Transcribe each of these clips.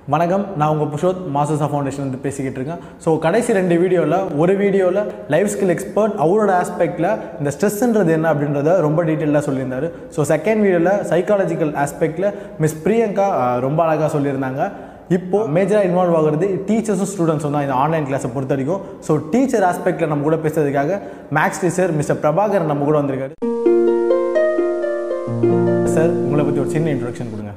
வணக்கம் நான் உங்கள் புஷோத் மாசஸா ஃபவுண்டேஷன் வந்து பேசிக்கிட்டு இருக்கேன் ஸோ கடைசி ரெண்டு வீடியோவில் ஒரு வீடியோவில் லைஃப் ஸ்கில் எக்ஸ்பர்ட் அவரோட ஆஸ்பெக்டில் இந்த ஸ்ட்ரெஸ்ன்றது என்ன அப்படின்றத ரொம்ப டீட்டெயிலாக சொல்லியிருந்தாரு ஸோ செகண்ட் வீடியோவில் சைக்காலஜிக்கல் ஆஸ்பெக்டில் மிஸ் பிரியங்கா அஹ், ரொம்ப அழகாக சொல்லியிருந்தாங்க இப்போ மேஜராக இன்வால்வ் ஆகுறது டீச்சர்ஸும் ஸ்டூடெண்ட்ஸும் தான் இந்த ஆன்லைன் கிளாஸை பொறுத்த வரைக்கும் ஸோ டீச்சர் ஆஸ்பெக்டில் நம்ம கூட பேசுறதுக்காக மேக்ஸ் டீச்சர் மிஸ்டர் பிரபாகர் நம்ம கூட வந்திருக்காரு சார் உங்களை பற்றி ஒரு சின்ன இன்ட்ரொடக்ஷன் கொடுங்க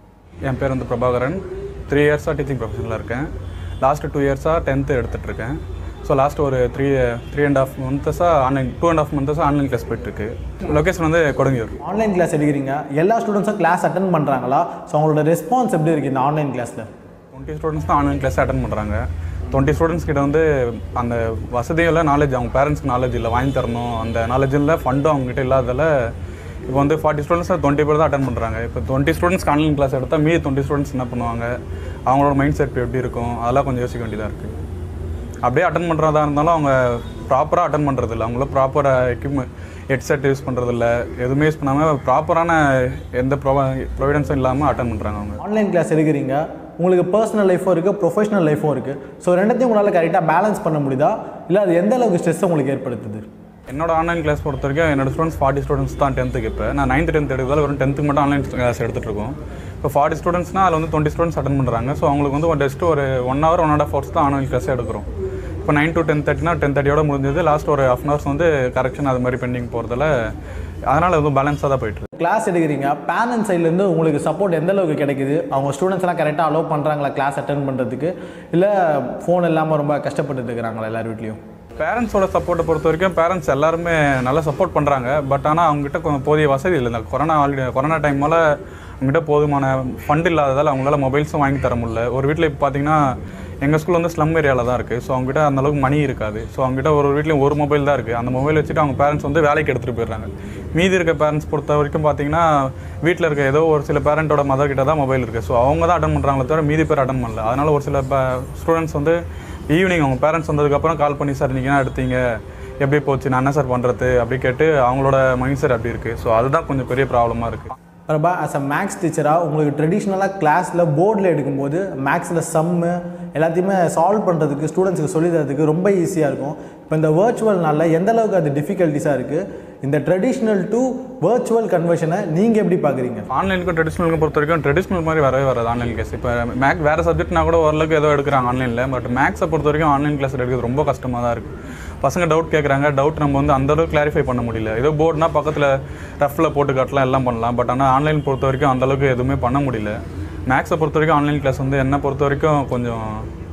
என் பேர் வந்து பிரபாகரன் த்ரீ இயர்ஸாக டீச்சிங் ப்ரொஃபஷனில் இருக்கேன் லாஸ்ட் டூ இயர்ஸாக டென்த்து எடுத்துகிட்ருக்கேன் ஸோ லாஸ்ட் ஒரு த்ரீ த்ரீ அண்ட் ஆஃப் மந்த்ஸாக ஆன்லைன் டூ அண்ட் ஆஃப் மந்த்ஸாக ஆன்லைன் கிளாஸ் போயிட்டுருக்கு லொக்கேஷன் வந்து கொடுங்கியூர் ஆன்லைன் கிளாஸ் எடுக்கிறீங்க எல்லா ஸ்டூடெண்ட்ஸும் கிளாஸ் அட்டன் பண்ணுறாங்களா ஸோ அவங்களோட ரெஸ்பான்ஸ் எப்படி இருக்குது இந்த ஆன்லைன் கிளாஸில் டுவெண்ட்டி ஸ்டூடெண்ட்ஸ் தான் ஆன்லைன் கிளாஸ் அட்டன் பண்ணுறாங்க டுவெண்ட்டி ஸ்டூடெண்ட்ஸ் கிட்ட வந்து அந்த வசதியும் இல்லை நாலேஜ் அவங்க பேரண்ட்ஸ்க்கு நாலேஜ் இல்லை வாங்கி தரணும் அந்த நாலேஜ் இல்லை ஃபண்டும் அவங்ககிட்ட இல்லாததால் இப்போ வந்து ஃபார்ட்டி ஸ்டூடெண்ட்ஸ் டுவெண்ட்டி பேர் தான் அட்டன் பண்ணுறாங்க இப்போ டுவெண்ட்டி ஸ்டூடெண்ட்ஸ்க்கு ஆன்லைன் கிளாஸ் எடுத்தால் மீதி டுவெண்ட்டி ஸ்டூடெண்ட்ஸ் என்ன பண்ணுவாங்க அவங்களோட மைண்ட் செட் எப்படி இருக்கும் அதெல்லாம் கொஞ்சம் யோசிக்க வேண்டியதாக இருக்குது அப்படியே அட்டன் பண்ணுறதா இருந்தாலும் அவங்க ப்ராப்பராக அட்டன் பண்ணுறது இல்லை அவங்கள ப்ராப்பராக எக்யூப்மெண்ட் ஹெட்செட் யூஸ் பண்ணுறது இல்லை எதுவுமே யூஸ் பண்ணாமல் ப்ராப்பரான எந்த ப்ரொ ப்ரொவிடன்ஸும் இல்லாமல் அட்டன் பண்ணுறாங்க அவங்க ஆன்லைன் கிளாஸ் எடுக்கிறீங்க உங்களுக்கு பர்சனல் லைஃபும் இருக்குது ப்ரொஃபஷனல் லைஃபும் இருக்குது ஸோ ரெண்டத்தையும் உங்களால் கரெக்டாக பேலன்ஸ் பண்ண முடியுதா இல்லை அது எந்த அளவுக்கு ஸ்ட்ரெஸ் உங்களுக்கு ஏற்படுத்துது என்னோட ஆன்லைன் கிளாஸ் பொறுத்த வரைக்கும் என்னோட ஸ்டூடெண்ட்ஸ் ஃபார்ட்டி ஸ்டூடெண்ட்ஸ் தான் டென்த்துக்கு இப்போ நான் நைன்த் டென்த் எடுக்கிறதால வெறும் டென்த்துக்கு மட்டும் ஆன்லைன் கிளாஸ் எடுத்துகிட்டு இருக்கோம் இப்போ ஃபார்ட்டி ஸ்டூடெண்ட்ஸ்னால் அதில் வந்து டுவெண்ட்டி ஸ்டூடெண்ட்ஸ் அட்டன் பண்ணுறாங்க ஸோ அவங்களுக்கு வந்து ஒரு ஜஸ்ட் ஒரு one hour one and half hours தான் ஆன்லைன் கிளாஸ் எடுக்கிறோம் இப்போ நைன் டு டென் தேர்ட்டினா டென் தேர்ட்டியோட முடிஞ்சது லாஸ்ட் ஒரு ஹாஃப் அன் ஹவர்ஸ் வந்து கரெக்ஷன் அது மாதிரி பெண்டிங் போகிறதால அதனால் எதுவும் பேலன்ஸாக தான் போயிட்டு இருக்கு. கிளாஸ் எடுக்கிறீங்க பேரண்ட்ஸ் சைட்லேருந்து உங்களுக்கு சப்போர்ட் எந்த அளவுக்கு கிடைக்குது அவங்க ஸ்டூடெண்ட்ஸ்லாம் கரெக்டாக அலோவ் பண்ணுறாங்களா கிளாஸ் அட்டன் பண்ணுறதுக்கு இல்லை ஃபோன் இல்லாமல் ரொம்ப கஷ்டப்பட்டு இருக்கிறாங்களா எல்லார் வீட்லேயும் பேரண்ட்ஸோட சப்போர்ட்டை பொறுத்த வரைக்கும் பேரண்ட்ஸ் எல்லாருமே நல்லா சப்போர்ட் பண்ணுறாங்க பட் ஆனால் அவங்ககிட்ட கொஞ்சம் போதிய வசதி இல்லை இந்த கொரோனா ஆல்ரெடி கொரோனா டைமால் அவங்ககிட்ட போதுமான ஃபண்ட் இல்லாததால் அவங்களால மொபைல்ஸும் வாங்கி தர முடியல ஒரு வீட்டில் இப்போ பார்த்தீங்கன்னா எங்கள் ஸ்கூல் வந்து ஸ்லம் ஏரியாவில் தான் இருக்குது ஸோ அவங்ககிட்ட அந்த அளவுக்கு மணி இருக்காது ஸோ அவங்ககிட்ட ஒரு வீட்லேயும் ஒரு மொபைல் தான் இருக்குது அந்த மொபைல் வச்சுட்டு அவங்க பேரண்ட்ஸ் வந்து வேலைக்கு எடுத்துகிட்டு போயிடுறாங்க மீதி இருக்க பேரண்ட்ஸ் பொறுத்த வரைக்கும் பார்த்தீங்கன்னா வீட்டில் இருக்க ஏதோ ஒரு சில பேரண்ட்டோட மதர் கிட்ட தான் மொபைல் இருக்குது ஸோ அவங்க தான் அட்டன் பண்ணுறாங்களே தவிர மீதி பேர் அட்டன் பண்ணல அதனால் ஒரு சில ஸ்டூடெண்ட்ஸ் வந்து ஈவினிங் அவங்க பேரண்ட்ஸ் வந்ததுக்கப்புறம் கால் பண்ணி சார் நீங்கள் என்ன எடுத்தீங்க எப்படி போச்சு நான் என்ன சார் பண்ணுறது அப்படி கேட்டு அவங்களோட மைண்ட் செட் அப்படி இருக்குது ஸோ அதுதான் கொஞ்சம் பெரிய ப்ராப்ளமாக இருக்குது பிரபா ஆஸ் அ மேக்ஸ் டீச்சராக உங்களுக்கு ட்ரெடிஷ்னலாக கிளாஸில் போர்டில் எடுக்கும்போது மேக்ஸில் சம்மு எல்லாத்தையுமே சால்வ் பண்ணுறதுக்கு ஸ்டூடெண்ட்ஸுக்கு சொல்லி தரதுக்கு ரொம்ப ஈஸியாக இருக்கும் இப்போ இந்த வேர்ச்சுவல்னால எந்த அளவுக்கு அது டிஃபிகல்ட்டிஸாக இருக்குது இந்த ட்ரெடிஷ்னல் டு வேர்ச்சுவல் கன்வர்ஷனை நீங்கள் எப்படி பார்க்குறீங்க ஆன்லைனுக்கும் ட்ரெடிஷ்னலுக்கும் பொறுத்த வரைக்கும் ட்ரெடிஷ்னல் மாதிரி வரவே வராது ஆன்லைன் கிளாஸ் இப்போ மேக் வேறு சப்ஜெக்ட்னா கூட ஓரளவுக்கு ஏதோ எடுக்கிறாங்க ஆன்லைனில் பட் மேக்ஸை பொறுத்த வரைக்கும் ஆன்லைன் கிளாஸ் எடுக்கிறது ரொம்ப கஷ்டமாக தான் இருக்குது பசங்க டவுட் கேட்குறாங்க டவுட் நம்ம வந்து அந்த அளவுக்கு கிளாரிஃபை பண்ண முடியல ஏதோ போர்டுனா பக்கத்தில் ரஃப்பில் போட்டு காட்டலாம் எல்லாம் பண்ணலாம் பட் ஆனால் ஆன்லைன் பொறுத்த வரைக்கும் அந்த அளவுக்கு எதுவுமே பண்ண முடியல மேக்ஸை பொறுத்த வரைக்கும் ஆன்லைன் கிளாஸ் வந்து என்ன பொறுத்த வரைக்கும் கொஞ்சம்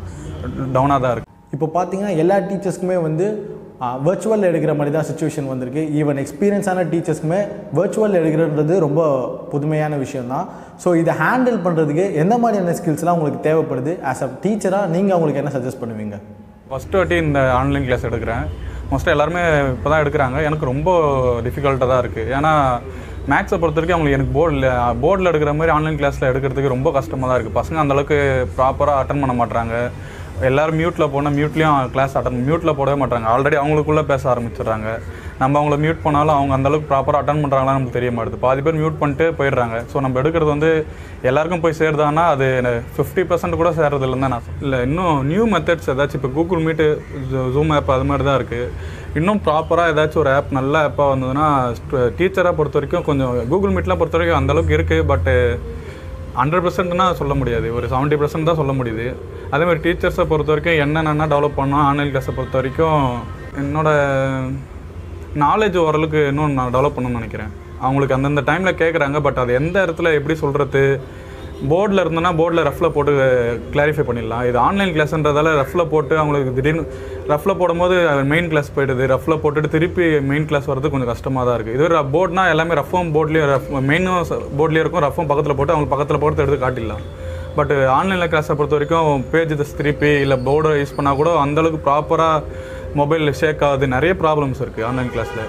டவுனாக தான் இருக்குது இப்போ பார்த்தீங்கன்னா எல்லா டீச்சர்ஸ்க்குமே வந்து வெர்ச்சுவல் எடுக்கிற மாதிரி தான் சுச்சுவேஷன் வந்திருக்கு ஈவன் எக்ஸ்பீரியன்ஸான டீச்சர்ஸ்க்குமே வெர்ச்சுவல் எடுக்கிறன்றது ரொம்ப புதுமையான விஷயம் தான் ஸோ இதை ஹேண்டில் பண்ணுறதுக்கு எந்த மாதிரியான ஸ்கில்ஸ்லாம் உங்களுக்கு தேவைப்படுது ஆஸ் அ டீச்சராக நீங்கள் அவங்களுக்கு என்ன சஜஸ்ட் பண்ணுவீங்க ஃபஸ்ட்டு வாட்டி இந்த ஆன்லைன் கிளாஸ் எடுக்கிறேன் மோஸ்ட்டாக எல்லாருமே இப்போ தான் எடுக்கிறாங்க எனக்கு ரொம்ப டிஃபிகல்ட்டாக தான் இருக்குது ஏன்னா மேக்ஸை பொறுத்த வரைக்கும் அவங்களுக்கு எனக்கு போர்டில் போர்டில் எடுக்கிற மாதிரி ஆன்லைன் கிளாஸில் எடுக்கிறதுக்கு ரொம்ப கஷ்டமாக தான் இருக்குது பசங்க அந்தளவுக்கு ப்ராப்பராக அட்டன் பண்ண மாட்றாங்க எல்லோரும் மியூட்டில் போனால் மியூட்லேயும் கிளாஸ் அட்டன் மியூட்டில் போடவே மாட்டாங்க ஆல்ரெடி அவங்களுக்குள்ளே பேச ஆரம்பிச்சிடுறாங்க நம்ம அவங்கள மியூட் பண்ணாலும் அவங்க அந்தளவுக்கு ப்ராப்பராக அட்டன் பண்ணுறாங்களா நமக்கு தெரிய மாட்டுது பாதி பேர் மியூட் பண்ணிட்டு போயிடுறாங்க ஸோ நம்ம எடுக்கிறது வந்து எல்லாருக்கும் போய் சேருதான்னா அது ஃபிஃப்டி பர்சன்ட் கூட சேர்றது இல்லைன்னு தான் நான் இல்லை இன்னும் நியூ மெத்தட்ஸ் ஏதாச்சும் இப்போ கூகுள் மீட்டு ஜூம் ஆப் அது மாதிரி தான் இருக்குது இன்னும் ப்ராப்பராக ஏதாச்சும் ஒரு ஆப் நல்ல ஆப்பாக வந்ததுன்னா டீச்சராக பொறுத்த வரைக்கும் கொஞ்சம் கூகுள் மீட்லாம் பொறுத்த வரைக்கும் அந்தளவுக்கு இருக்குது பட்டு ஹண்ட்ரட் பர்சன்ட்னா சொல்ல முடியாது ஒரு செவன்ட்டி பர்சன்ட் தான் சொல்ல முடியுது அதே மாதிரி டீச்சர்ஸை பொறுத்த வரைக்கும் என்னென்னா டெவலப் பண்ணோம் ஆன்லைன் கிளாஸை பொறுத்த வரைக்கும் என்னோட நாலேஜ் ஓரளவுக்கு இன்னும் நான் டெவலப் பண்ணணும்னு நினைக்கிறேன் அவங்களுக்கு அந்தந்த டைமில் கேட்குறாங்க பட் அது எந்த இடத்துல எப்படி சொல்கிறது போர்டில் இருந்தோன்னா போர்டில் ரஃப்பில் போட்டு கிளாரிஃபை பண்ணிடலாம் இது ஆன்லைன் கிளாஸ்ன்றதால ரஃப்பில் போட்டு அவங்களுக்கு திடீர்னு ரஃப்பில் போடும்போது மெயின் கிளாஸ் போயிடுது ரஃப்பில் போட்டுட்டு திருப்பி மெயின் கிளாஸ் வரது கொஞ்சம் கஷ்டமாக தான் இருக்குது இது போர்ட்னா எல்லாமே ரஃப்பும் போர்ட்லேயும் ரஃப் மெயினும் போர்ட்லேயும் இருக்கும் ரஃப்பும் பக்கத்தில் போட்டு அவங்க பக்கத்தில் போட்டு எடுத்து காட்டிடலாம் பட் ஆன்லைனில் கிளாஸை பொறுத்த வரைக்கும் பேஜ் திருப்பி இல்லை போர்டை யூஸ் பண்ணால் கூட அந்தளவுக்கு ப்ராப்பராக மொபைல் ஷேக் ஆகுது நிறைய ப்ராப்ளம்ஸ் இருக்குது ஆன்லைன் கிளாஸில்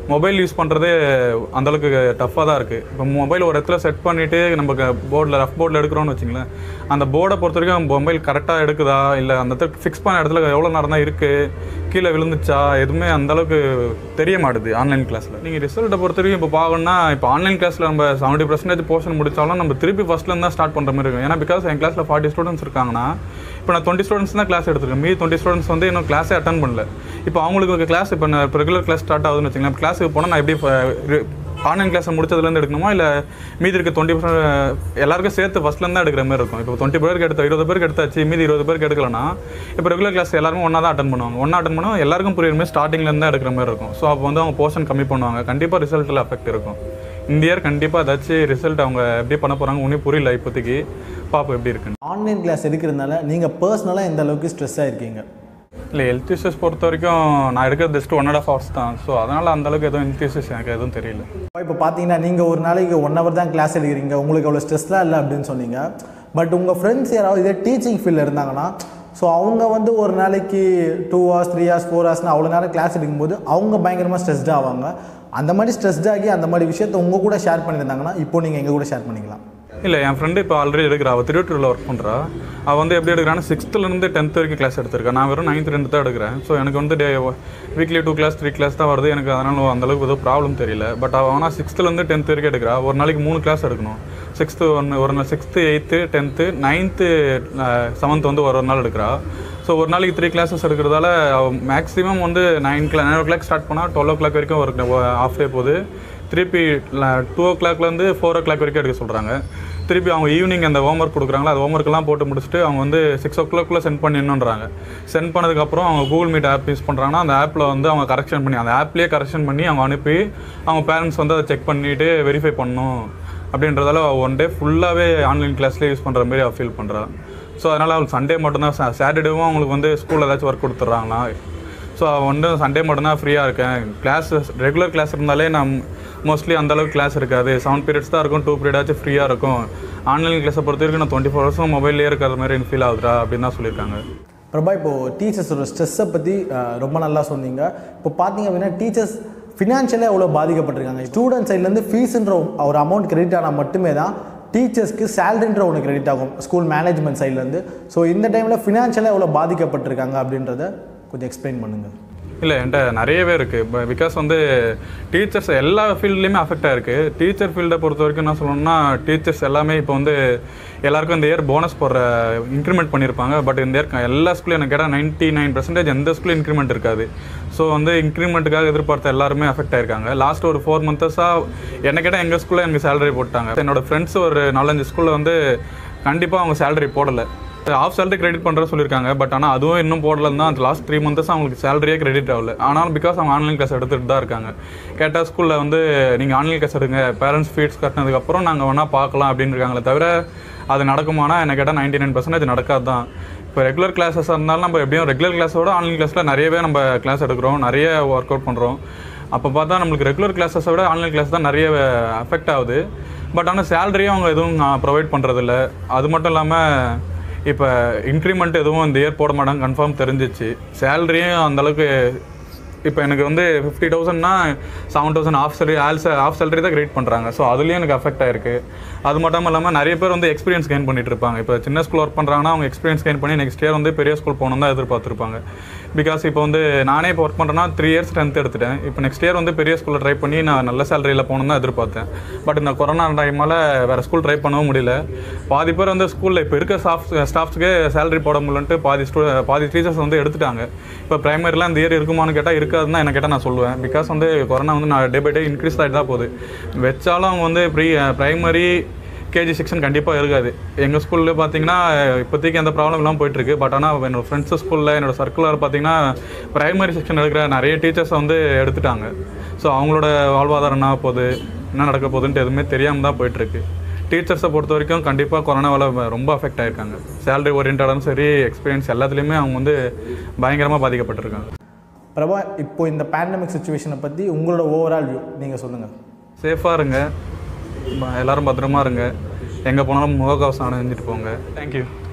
மொபைல் யூஸ் பண்ணுறதே அந்தளவுக்கு டஃப்பாக தான் இருக்குது இப்போ மொபைல் ஒரு இடத்துல செட் பண்ணிவிட்டு நம்ம போர்டில் ரஃப் போர்டில் எடுக்கிறோம்னு வச்சுங்களேன் அந்த போர்டை பொறுத்த வரைக்கும் மொபைல் கரெக்டாக எடுக்குதா இல்லை அந்த இடத்துல ஃபிக்ஸ் பண்ண இடத்துல எவ்வளோ நேரம் தான் இருக்குது கீழே விழுந்துச்சா எதுவுமே அந்தளவுக்கு தெரிய மாட்டுது ஆன்லைன் கிளாஸில் நீங்கள் ரிசல்ட்டை பொறுத்த வரைக்கும் இப்போ பார்க்கணும்னா இப்போ ஆன்லைன் கிளாஸில் நம்ம செவன்ட்டி பர்சன்டேஜ் போர்ஷன் முடிச்சாலும் நம்ம திருப்பி ஃபஸ்ட்லேருந்து தான் ஸ்டார்ட் பண்ணுற மாதிரி இருக்கும் ஏன்னா பிகாஸ் என் கிளாஸில் ஃபார்ட்டி ஸ்டூடெண்ட்ஸ் இருக்காங்கன்னா இப்போ நான் டுவெண்ட்டி ஸ்டூடெண்ட்ஸ் தான் கிளாஸ் எடுத்துருக்கேன் மீதி டுவெண்ட்டி ஸ்டூடெண்ட்ஸ் வந்து இன்னும் கிளாஸே அட்டன் பண்ணல இப்போ அவங்களுக்கு கிளாஸ் இப்போ நான் ரெகுலர் கிளாஸ் ஸ்டார்ட் ஆகுதுன்னு வச்சுங்களேன் கிளாஸுக்கு போனால் நான் எப்படி ஆன்லைன் கிளாஸ் முடிச்சதுலேருந்து எடுக்கணுமா இல்லை மீதி இருக்க டுவெண்ட்டி பர்சன்ட் எல்லாருக்கும் சேர்த்து ஃபஸ்ட்லேருந்து தான் எடுக்கிற மாதிரி இருக்கும் இப்போ டுவெண்ட்டி பேருக்கு எடுத்த இருபது பேருக்கு எடுத்தாச்சு மீதி இருபது பேருக்கு எடுக்கலனா இப்போ ரெகுலர் கிளாஸ் எல்லாருமே ஒன்றா தான் அட்டன் பண்ணுவாங்க ஒன்றா அட்டன் பண்ணால் எல்லாருக்கும் புரியுற மாதிரி ஸ்டார்டிங்லேருந்து தான் எடுக்கிற மாதிரி இருக்கும் ஸோ அப்போ வந்து அவங்க போர்ஷன் கம்மி பண்ணுவாங்க கண்டிப்பாக ரிசல்ட்டில் அஃபெக்ட் இருக்கும் இந்த இயர் கண்டிப்பாக ஏதாச்சும் ரிசல்ட் அவங்க எப்படி பண்ண போகிறாங்க ஒன்றும் புரியல இப்போதைக்கு பார்ப்போம் எப்படி இருக்குன்னு ஆன்லைன் கிளாஸ் எடுக்கிறதுனால நீங்கள் பர்சனலாக எந்த அளவுக்கு ஸ்ட்ரெஸ் ஆகிருக்கீங்க இல்லை ஹெல்த் இஷ்யூஸ் பொறுத்த வரைக்கும் நான் எடுக்கிறது just one and half hours தான் ஸோ அதனால் அந்தளவுக்கு எதுவும் ஹெல்த் இஷ்யூஸ் எனக்கு எதுவும் தெரியல இப்போ பார்த்தீங்கன்னா நீங்கள் ஒரு நாளைக்கு ஒன் ஹவர் தான் கிளாஸ் எடுக்கிறீங்க உங்களுக்கு அவ்வளோ ஸ்ட்ரெஸ்லாம் இல்லை அப்படின்னு சொன்னீங்க பட் உங்கள் ஃப்ரெண்ட்ஸ் யாராவது இதே டீச்சிங் ஃபீல்டில் இருந்தாங்கன்னா ஸோ அவங்க வந்து ஒரு நாளைக்கு two hours three hours four ஹவர்ஸ்னு அவ்வளோ நேரம் கிளாஸ் எடுக்கும்போது அவங்க பயங்கரமாக ஸ்ட்ரெஸ்ட் ஆவாங்க அந்த மாதிரி ஸ்ட்ரெஸ்ட் ஆகி அந்த மாதிரி விஷயத்தை உங்கள் கூட ஷேர் பண்ணியிருந்தாங்கன்னா இப்போ நீங்கள் எங்கள் கூட ஷேர் பண்ணிக்கலாம் இல்லை என் ஃப்ரெண்டு இப்போ ஆல்ரெடி எடுக்கிறா அவள் திருவட்டூரில் ஒர்க் பண்ணுறா அவள் வந்து எப்படி எடுக்கிறான்னா சிக்ஸ்த்துலேருந்து டென்த் வரைக்கும் கிளாஸ் எடுத்திருக்கா நான் வெறும் நைன்த் டென்த் தான் எடுக்கிறேன் ஸோ எனக்கு வந்து day weekly two class three class தான் வருது எனக்கு அதனால் அந்தளவுக்கு எதுவும் ப்ராப்ளம் தெரியல பட் அவள் ஆனால் சிக்ஸ்த்துலேருந்து டென்த் வரைக்கும் எடுக்கிறா ஒரு நாளைக்கு மூணு கிளாஸ் எடுக்கணும் சிக்ஸ்த்து ஒன்று ஒரு நாள் sixth eighth tenth ninth seventh வந்து ஒரு ஒரு நாள் எடுக்கிறா ஸோ ஒரு நாளைக்கு த்ரீ கிளாஸஸ் எடுக்கிறதால மேக்ஸிமம் வந்து நைன் கிளா நைன் ஓ கிளாக் ஸ்டார்ட் பண்ணால் டுவெல் ஓ கிளாக் வரைக்கும் ஒரு ஆஃப் டே போகுது திருப்பி டூ ஓ கிளாக்லேருந்து ஃபோர் ஓ கிளாக் வரைக்கும் எடுக்க சொல்கிறாங்க திருப்பி அவங்க ஈவினிங் அந்த ஹோம்ஒர்க் கொடுக்குறாங்களா அது ஹோம்ஒர்க்லாம் போட்டு முடிச்சுட்டு அவங்க வந்து சிக்ஸ் ஓ கிளாக்குள்ளே சென்ட் பண்ணிடணுன்றாங்க சென்ட் பண்ணதுக்கப்புறம் அவங்க கூகுள் மீட் ஆப் யூஸ் பண்ணுறாங்கன்னா அந்த ஆப்பில் வந்து அவங்க கரெக்ஷன் பண்ணி அந்த ஆப்லேயே கரெக்ஷன் பண்ணி அவங்க அனுப்பி அவங்க பேரண்ட்ஸ் வந்து அதை செக் பண்ணிவிட்டு வெரிஃபை பண்ணணும் அப்படின்றதால ஒன் டே ஃபுல்லாகவே ஆன்லைன் கிளாஸ்லேயே யூஸ் பண்ணுற மாதிரி அவள் ஃபீல் பண்ணுறா ஸோ அதனால் அவளுக்கு சண்டே மட்டும்தான் சாட்டர்டேவும் அவங்களுக்கு வந்து ஸ்கூலில் ஏதாச்சும் ஒர்க் கொடுத்துட்றாங்களா ஸோ வந்து சண்டே மட்டும்தான் ஃப்ரீயாக இருக்கேன் கிளாஸ் ரெகுலர் கிளாஸ் இருந்தாலே நான் மோஸ்ட்லி அந்தளவுக்கு கிளாஸ் இருக்காது செவன் பீரியட்ஸ் தான் இருக்கும் டூ பீரியடாச்சும் ஃப்ரீயாக இருக்கும் ஆன்லைன் கிளாஸை பொறுத்த வரைக்கும் நான் டுவெண்ட்டி ஃபோர் ஹவர்ஸும் மொபைல்லே இருக்கிற மாதிரி எனக்கு ஃபீல் ஆகுதுடா அப்படின்னு தான் சொல்லியிருக்காங்க பிரபா இப்போது டீச்சர்ஸோட ஸ்ட்ரெஸ்ஸை பற்றி ரொம்ப நல்லா சொன்னீங்க இப்போ பார்த்தீங்க அப்படின்னா டீச்சர்ஸ் ஃபினான்ஷியலாக எவ்வளோ பாதிக்கப்பட்டிருக்காங்க ஸ்டூடெண்ட் சைட்லேருந்து ஃபீஸுன்ற ஒரு அமௌண்ட் கிரெடிட் ஆனால் மட்டுமே தான் டீச்சர்ஸ்க்கு சேலரின்ற ஒன்று கிரெடிட் ஆகும் ஸ்கூல் மேனேஜ்மெண்ட் சைட்லேருந்து ஸோ இந்த டைமில் ஃபினான்ஷியலாக எவ்வளோ பாதிக்கப்பட்டிருக்காங்க அப்படின்றத கொஞ்சம் எக்ஸ்பிளைன் பண்ணுங்கள் இல்லை என்கிட்ட நிறையவே இருக்குது பிகாஸ் வந்து டீச்சர்ஸ் எல்லா ஃபீல்ட்லேயுமே அஃபெக்ட் ஆயிருக்கு டீச்சர் ஃபீல்டை பொறுத்த வரைக்கும் என்ன சொல்லணும்னா டீச்சர்ஸ் எல்லாமே இப்போ வந்து எல்லாருக்கும் இந்த இயர் போனஸ் போடுற இன்க்ரிமெண்ட் பண்ணியிருப்பாங்க பட் இந்த இயர் எல்லா ஸ்கூலும் எனக்கு கேட்டால் நைன்ட்டி நைன் பர்சன்டேஜ் எந்த ஸ்கூலும் இன்க்ரிமெண்ட் இருக்காது ஸோ வந்து இன்க்ரிமெண்ட்டுக்காக எதிர்பார்த்த எல்லாருமே அஃபெக்ட் ஆயிருக்காங்க லாஸ்ட் ஒரு ஃபோர் மந்த்ஸாக என்ன கேட்டால் எங்கள் ஸ்கூலில் எனக்கு சேலரி போட்டாங்க என்னோட ஃப்ரெண்ட்ஸ் ஒரு நாலஞ்சு ஸ்கூலில் வந்து கண்டிப்பாக அவங்க சேலரி போடலை ஆஃப் சேலரி கிரெடிட் பண்ணுற சொல்லியிருக்காங்க பட் ஆனால் அதுவும் இன்னும் போடலன்னு தான் அந்த லாஸ்ட் த்ரீ மந்த்ஸ் அவங்களுக்கு சேலரியே கிரெடிட் ஆகல ஆனால் பிகாஸ் அவங்க ஆன்லைன் கிளாஸ் எடுத்துகிட்டு தான் இருக்காங்க கேட்டால் ஸ்கூலில் வந்து நீங்கள் ஆன்லைன் கிளாஸ் எடுங்க பேரண்ட்ஸ் ஃபீட்ஸ் கட்டினதுக்கப்புறம் நாங்கள் வேணால் பார்க்கலாம் அப்படின்னு இருக்காங்களே தவிர அது நடக்குமானா என்ன கேட்டால் நைன்டி நைன் பர்சன்டேஜ் நடக்காது தான் இப்போ ரெகுலர் கிளாஸஸ் இருந்தாலும் நம்ம எப்படியும் ரெகுலர் கிளாஸோட ஆன்லைன் கிளாஸில் நிறையவே நம்ம கிளாஸ் எடுக்கிறோம் நிறைய ஒர்க் அவுட் பண்ணுறோம் அப்போ பார்த்தா நம்மளுக்கு ரெகுலர் கிளாஸஸை விட ஆன்லைன் கிளாஸ் தான் நிறைய அஃபெக்ட் ஆகுது பட் ஆனால் சேலரியும் அவங்க எதுவும் ப்ரொவைட் பண்ணுறதில்ல அது மட்டும் இல்லாமல் இப்போ இன்க்ரிமெண்ட் எதுவும் இந்த இயர் போட மாட்டாங்க கன்ஃபார்ம் தெரிஞ்சிச்சு சேலரியும் அந்தளவுக்கு இப்போ எனக்கு வந்து ஃபிஃப்டி தௌசண்ட்னா seven thousand half salary all half salary தான் கிரியேட் பண்ணுறாங்க ஸோ அதுலேயும் எனக்கு அஃபெக்ட் ஆயிருக்கு அது மட்டும் இல்லாமல் நிறைய பேர் வந்து எக்ஸ்பீரியன்ஸ் கெயின் பண்ணிட்டு இருப்பாங்க இப்போ சின்ன ஸ்கூல் ஒர்க் பண்ணுறாங்கன்னா அவங்க எக்ஸ்பீரியன்ஸ் கெயின் பண்ணி நெக்ஸ்ட் இயர் வந்து பெரிய ஸ்கூல் போகணும் தான் எதிர்பார்த்துருப்பாங்க பிகாஸ் இப்போ வந்து நானே இப்போ ஒர்க் பண்ணுறேன்னா த்ரீ இயர்ஸ் டென்த் எடுத்துட்டேன் இப்போ நெக்ஸ்ட் இயர் வந்து பெரிய ஸ்கூலில் ட்ரை பண்ணி நான் நல்ல சேலரியில் போகணும் தான் எதிர்பார்த்தேன் பட் இந்த கொரோனா டைமால் வேறு ஸ்கூல் ட்ரை பண்ணவும் முடியல பாதி பேர் வந்து ஸ்கூலில் இப்போ இருக்க ஸ்டாஃப் ஸ்டாஃப்ஸ்க்கே சேலரி போட முடியலன்ட்டு பாதி ஸ்டூ பாதி டீச்சர்ஸ் வந்து எடுத்துட்டாங்க இப்போ ப்ரைமரிலாம் இந்த இயர் இருக்குமான்னு கேட்டால் இருக்காதுன்னு தான் என்ன கேட்டால் நான் சொல்லுவேன் பிகாஸ் வந்து கொரோனா வந்து நான் டே பை டே இன்க்ரீஸ் ஆகிட்டு தான் போகுது வச்சாலும் அவங்க வந்து ப்ரீ ப்ரைமரி கேஜி செக்ஷன் கண்டிப்பாக இருக்காது எங்கள் ஸ்கூலில் பார்த்தீங்கன்னா இப்போதைக்கு எந்த ப்ராப்ளம் இல்லாமல் போயிட்டுருக்கு பட் ஆனால் என்னோட ஃப்ரெண்ட்ஸ் ஸ்கூலில் என்னோட சர்க்குலர் பார்த்தீங்கன்னா ப்ரைமரி செக்ஷன் எடுக்கிற நிறைய டீச்சர்ஸை வந்து எடுத்துட்டாங்க ஸோ அவங்களோட வாழ்வாதாரம் என்ன போகுது என்ன நடக்க போகுதுன்ட்டு எதுவுமே தெரியாமல் தான் போயிட்டுருக்கு டீச்சர்ஸை பொறுத்த வரைக்கும் கண்டிப்பாக கொரோனாவால் ரொம்ப அஃபெக்ட் ஆயிருக்காங்க சேலரி ஓரியன்டாலும் சரி எக்ஸ்பீரியன்ஸ் எல்லாத்துலேயுமே அவங்க வந்து பயங்கரமாக பாதிக்கப்பட்டிருக்காங்க பிரபா இப்போ இந்த பேண்டமிக் சுச்சுவேஷனை பற்றி உங்களோட ஓவரால் வியூ நீங்கள் சொல்லுங்கள் சேஃபாக இருங்க ப- எல்லாரும் பத்திரமா இருங்க எங்கே போனாலும் முகக்கவசம் அணிஞ்சிட்டு போங்க தேங்க்யூ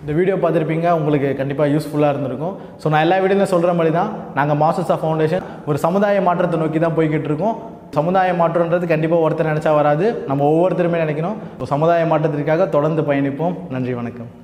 இந்த வீடியோ பார்த்துருப்பீங்க உங்களுக்கு கண்டிப்பாக யூஸ்ஃபுல்லாக இருந்திருக்கும் ஸோ நான் எல்லா வீடியோலையும் சொல்கிற மாதிரி தான் நாங்கள் மாஸ்டர்ஸ் ஆஃப் ஃபவுண்டேஷன் ஒரு சமுதாய மாற்றத்தை நோக்கி தான் போய்கிட்டு இருக்கோம் சமுதாய மாற்றம்ன்றது கண்டிப்பாக ஒருத்தர் நினச்சா வராது நம்ம ஒவ்வொருத்தருமே நினைக்கணும் ஸோ சமுதாய மாற்றத்திற்காக தொடர்ந்து பயணிப்போம் நன்றி வணக்கம்